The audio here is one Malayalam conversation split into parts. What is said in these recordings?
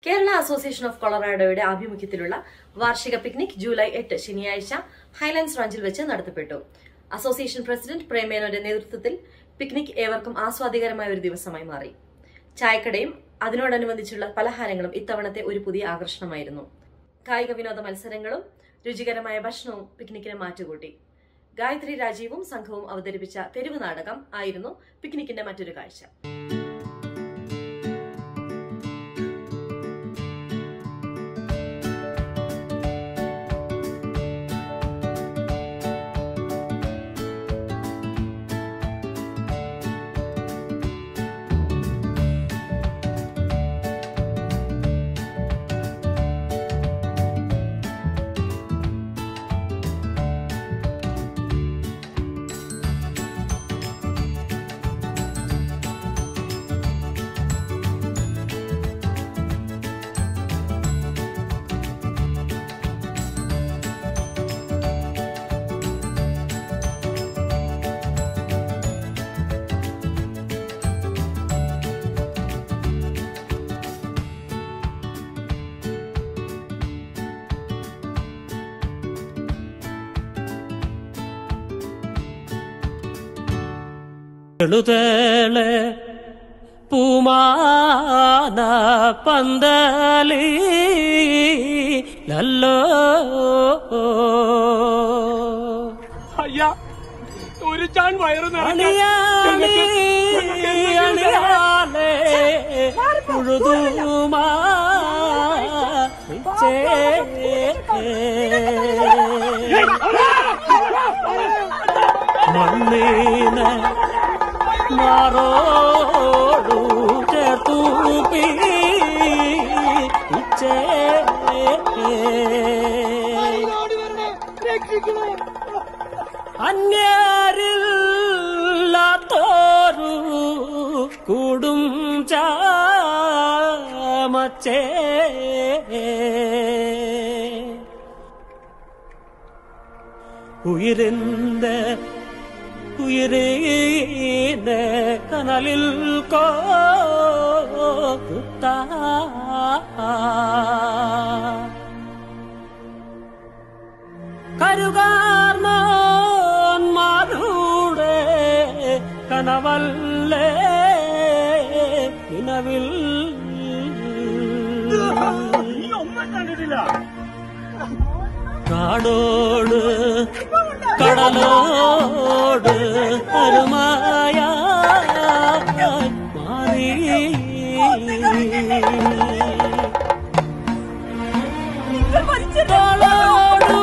കേരള അസോസിയേഷൻ ഓഫ് കൊളറാഡോയുടെ ആഭിമുഖ്യത്തിലുള്ള വാർഷിക പിക്നിക് ജൂലൈ എട്ട് ശനിയാഴ്ച ഹൈലാൻഡ്സ് റാഞ്ചിൽ വെച്ച് നടത്തപ്പെട്ടു അസോസിയേഷൻ പ്രസിഡന്റ് പ്രേമേനോന്റെ നേതൃത്വത്തിൽ പിക്നിക് ഏവർക്കും ആസ്വാദികരമായ ഒരു ദിവസമായി മാറി ചായക്കടയും അതിനോടനുബന്ധിച്ചുള്ള പലഹാരങ്ങളും ഇത്തവണത്തെ ഒരു പുതിയ ആകർഷണമായിരുന്നു കായിക വിനോദ മത്സരങ്ങളും രുചികരമായ ഭക്ഷണവും പിക്നിക്കിന് മാറ്റുകൂട്ടി ഗായത്രി രാജീവും സംഘവും അവതരിപ്പിച്ച തെരുവ് നാടകം ആയിരുന്നു പിക്നിക്കിന്റെ മറ്റൊരു കാഴ്ച എഴുതേളെ പൂമാന പന്തലി ലല്ലോ അയ്യ ഒരു ചാൻ വയറ് അണിയാണി അണിയാലേ ഉഴുതുമാ മണ്ണീന മാറോടു ചേർത്തു അന്യരില്ലാത്തോരു കൂടും ചാമച്ചേ ഉയരുந்த ഉയരേന കനലിൽ കോത്താ കരുകാർമാരുടെ കനവല്ലേ നിലവിൽ ഒന്നും കണ്ടിട്ടില്ല കാടോട് കടലോട് അരുമായ മാറി തോളോടു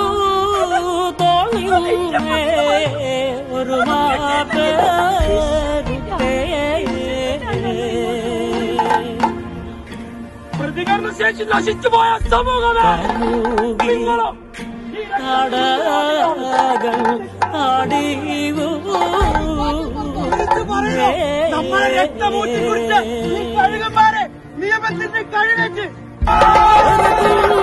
തോളിയുമേ ഒരു മാറ്റേ പ്രതികരണ ശേഷി നശിച്ചു പോയ സമൂഹമേ നിങ്ങളും കടകൾ ആടിവൂ നമ്മളെ രക്തമൂറ്റി കുറിച്ച് ഈ കഴുകന്മാരെ നിയമത്തിന്റെ കഴിവെച്ച് ഒരു